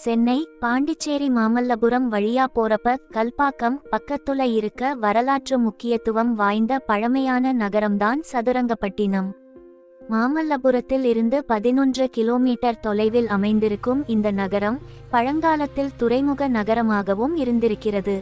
சென்னை பாண்டிச்சேரி மாமல்லபுரம் வழியா போறப்ப கல்பாக்கம் பக்கத்துல இருக்க வரலாற்று முக்கியத்துவம் வாய்ந்த பழமையான நகரம்தான் சதுரங்கப்பட்டினம் மாமல்லபுரத்தில் இருந்து பதினொன்று கிலோமீட்டர் தொலைவில் அமைந்திருக்கும் இந்த நகரம் பழங்காலத்தில் துறைமுக நகரமாகவும் இருந்திருக்கிறது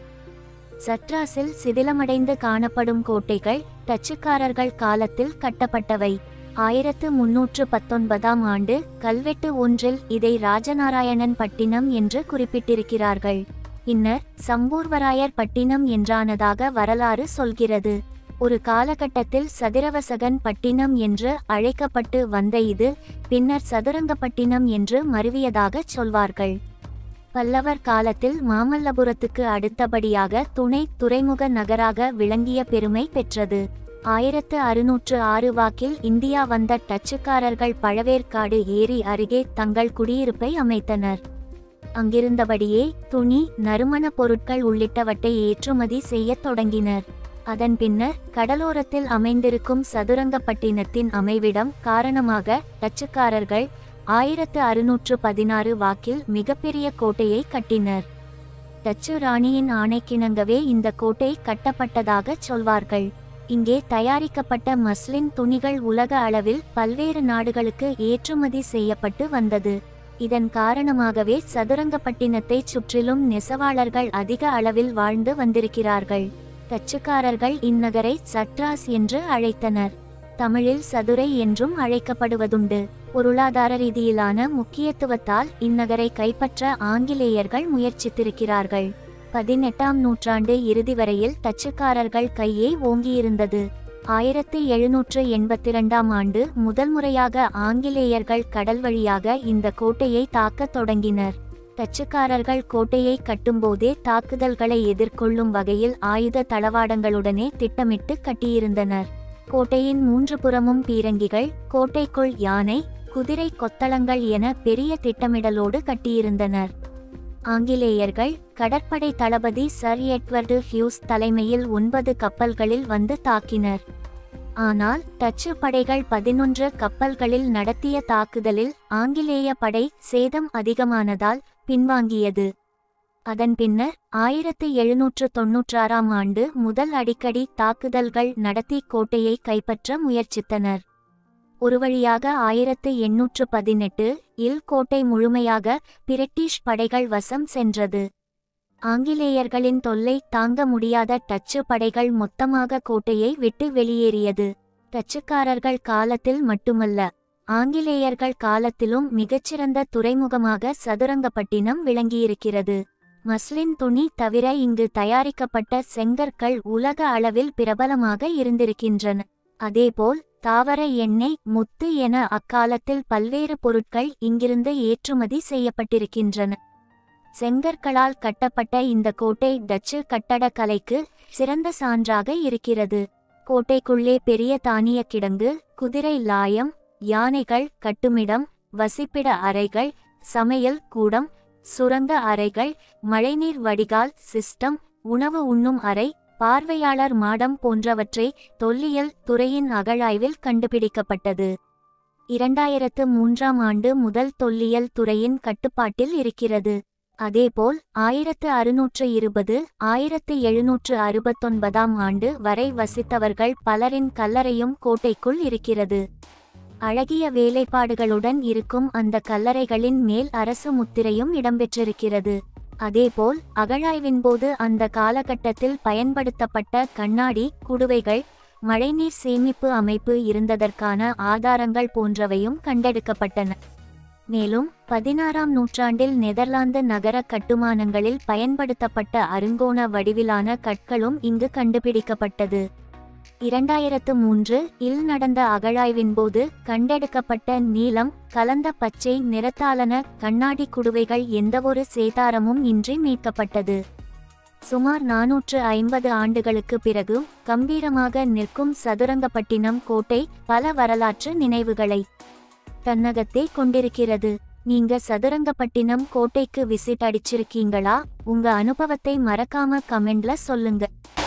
சட்ராஸில் சிதிலமடைந்து காணப்படும் கோட்டைகள் டச்சுக்காரர்கள் காலத்தில் கட்டப்பட்டவை ஆயிரத்து முன்னூற்று பத்தொன்பதாம் ஆண்டு கல்வெட்டு ஒன்றில் இதை ராஜநாராயணன் பட்டினம் என்று குறிப்பிட்டிருக்கிறார்கள் பின்னர் சம்பூர்வராயர் பட்டினம் என்றானதாக வரலாறு சொல்கிறது ஒரு காலகட்டத்தில் சதிரவசகன் பட்டினம் என்று அழைக்கப்பட்டு வந்த இது பின்னர் சதுரங்கப்பட்டினம் என்று மருவியதாகச் சொல்வார்கள் பல்லவர் காலத்தில் மாமல்லபுரத்துக்கு அடுத்தபடியாக துணை துறைமுக நகராக விளங்கிய பெருமை பெற்றது ஆயிரத்து அறுநூற்று ஆறு வாக்கில் இந்தியா வந்த டச்சுக்காரர்கள் பழவேற்காடு ஏரி அருகே தங்கள் குடியிருப்பை அமைத்தனர் அங்கிருந்தபடியே துணி நறுமணப் பொருட்கள் உள்ளிட்டவற்றை ஏற்றுமதி செய்யத் தொடங்கினர் அதன் பின்னர் கடலோரத்தில் அமைந்திருக்கும் சதுரங்கப்பட்டினத்தின் அமைவிடம் காரணமாக டச்சுக்காரர்கள் ஆயிரத்து அறுநூற்று பதினாறு வாக்கில் மிகப்பெரிய கோட்டையை கட்டினர் டச்சு ராணியின் ஆணைக்கிணங்கவே இந்த கோட்டை கட்டப்பட்டதாக சொல்வார்கள் இங்கே தயாரிக்கப்பட்ட மஸ்லின் துணிகள் உலக அளவில் பல்வேறு நாடுகளுக்கு ஏற்றுமதி செய்யப்பட்டு வந்தது இதன் காரணமாகவே சதுரங்கப்பட்டினத்தைச் சுற்றிலும் நெசவாளர்கள் அதிக அளவில் வாழ்ந்து வந்திருக்கிறார்கள் டச்சுக்காரர்கள் இந்நகரை சட்ராஸ் என்று அழைத்தனர் தமிழில் சதுரை என்றும் அழைக்கப்படுவதுண்டு பொருளாதார ரீதியிலான முக்கியத்துவத்தால் இந்நகரை கைப்பற்ற ஆங்கிலேயர்கள் முயற்சித்திருக்கிறார்கள் பதினெட்டாம் நூற்றாண்டு இறுதி வரையில் டச்சுக்காரர்கள் கையே ஓங்கியிருந்தது ஆயிரத்து எழுநூற்று எண்பத்திரண்டாம் ஆண்டு முதல் முறையாக ஆங்கிலேயர்கள் கடல் வழியாக இந்த கோட்டையை தாக்கத் தொடங்கினர் டச்சுக்காரர்கள் கோட்டையை கட்டும்போதே தாக்குதல்களை எதிர்கொள்ளும் வகையில் ஆயுத தளவாடங்களுடனே திட்டமிட்டு கட்டியிருந்தனர் கோட்டையின் மூன்று புறமும் பீரங்கிகள் கோட்டைக்குள் யானை குதிரை கொத்தளங்கள் என பெரிய திட்டமிடலோடு கட்டியிருந்தனர் ஆங்கிலேயர்கள் கடற்படை தளபதி சர் எட்வர்டு ஹியூஸ் தலைமையில் ஒன்பது கப்பல்களில் வந்து தாக்கினர் ஆனால் டச்சு படைகள் பதினொன்று கப்பல்களில் நடத்திய தாக்குதலில் ஆங்கிலேய படை சேதம் அதிகமானதால் பின்வாங்கியது அதன் பின்னர் ஆயிரத்து எழுநூற்று தொன்னூற்றாறாம் ஆண்டு முதல் அடிக்கடி தாக்குதல்கள் நடத்தி கோட்டையை கைப்பற்ற முயற்சித்தனர் ஒரு வழியாக ஆயிரத்து எண்ணூற்று பதினெட்டு இல் கோட்டை முழுமையாக பிரிட்டிஷ் படைகள் வசம் சென்றது ஆங்கிலேயர்களின் தொல்லை தாங்க முடியாத டச்சு படைகள் மொத்தமாக கோட்டையை விட்டு வெளியேறியது டச்சுக்காரர்கள் காலத்தில் மட்டுமல்ல ஆங்கிலேயர்கள் காலத்திலும் மிகச்சிறந்த துறைமுகமாக சதுரங்கப்பட்டினம் விளங்கியிருக்கிறது மஸ்லின் துணி தவிர இங்கு தயாரிக்கப்பட்ட செங்கற்கள் உலக அளவில் பிரபலமாக இருந்திருக்கின்றன அதேபோல் தாவர எண்ணெய் முத்து என அக்காலத்தில் பல்வேறு பொருட்கள் இங்கிருந்து ஏற்றுமதி செய்யப்பட்டிருக்கின்றன செங்கற்களால் கட்டப்பட்ட இந்த கோட்டை டச்சு கட்டடக்கலைக்கு சிறந்த சான்றாக இருக்கிறது கோட்டைக்குள்ளே பெரிய தானிய கிடங்கு குதிரை லாயம் யானைகள் கட்டுமிடம் வசிப்பிட அறைகள் சமையல் கூடம் சுரங்க அறைகள் மழைநீர் வடிகால் சிஸ்டம் உணவு உண்ணும் அறை பார்வையாளர் மாடம் போன்றவற்றை தொல்லியல் துறையின் அகழாய்வில் கண்டுபிடிக்கப்பட்டது இரண்டாயிரத்து மூன்றாம் ஆண்டு முதல் தொல்லியல் துறையின் கட்டுப்பாட்டில் இருக்கிறது அதேபோல் ஆயிரத்து அறுநூற்று இருபது ஆயிரத்து எழுநூற்று அறுபத்தொன்பதாம் ஆண்டு வரை வசித்தவர்கள் பலரின் கல்லறையும் கோட்டைக்குள் இருக்கிறது அழகிய வேலைப்பாடுகளுடன் இருக்கும் அந்த கல்லறைகளின் மேல் அரசு முத்திரையும் இடம்பெற்றிருக்கிறது அதேபோல் அகழாய்வின்போது அந்த காலகட்டத்தில் பயன்படுத்தப்பட்ட கண்ணாடி குடுவைகள் மழைநீர் சேமிப்பு அமைப்பு இருந்ததற்கான ஆதாரங்கள் போன்றவையும் கண்டெடுக்கப்பட்டன மேலும் பதினாறாம் நூற்றாண்டில் நெதர்லாந்து நகர கட்டுமானங்களில் பயன்படுத்தப்பட்ட அருங்கோண வடிவிலான கற்களும் இங்கு கண்டுபிடிக்கப்பட்டது இரண்டாயிரத்து மூன்று இல் நடந்த அகழாய்வின்போது கண்டெடுக்கப்பட்ட நீலம் கலந்த பச்சை நிறத்தாலன கண்ணாடி குடுவைகள் எந்தவொரு சேதாரமும் இன்றி மீட்கப்பட்டது சுமார் நாநூற்று ஐம்பது ஆண்டுகளுக்கு பிறகு கம்பீரமாக நிற்கும் சதுரங்கப்பட்டினம் கோட்டை பல வரலாற்று நினைவுகளை தன்னகத்தே கொண்டிருக்கிறது நீங்க சதுரங்கப்பட்டினம் கோட்டைக்கு விசிட் அடிச்சிருக்கீங்களா உங்க அனுபவத்தை மறக்காம கமெண்ட்ல சொல்லுங்க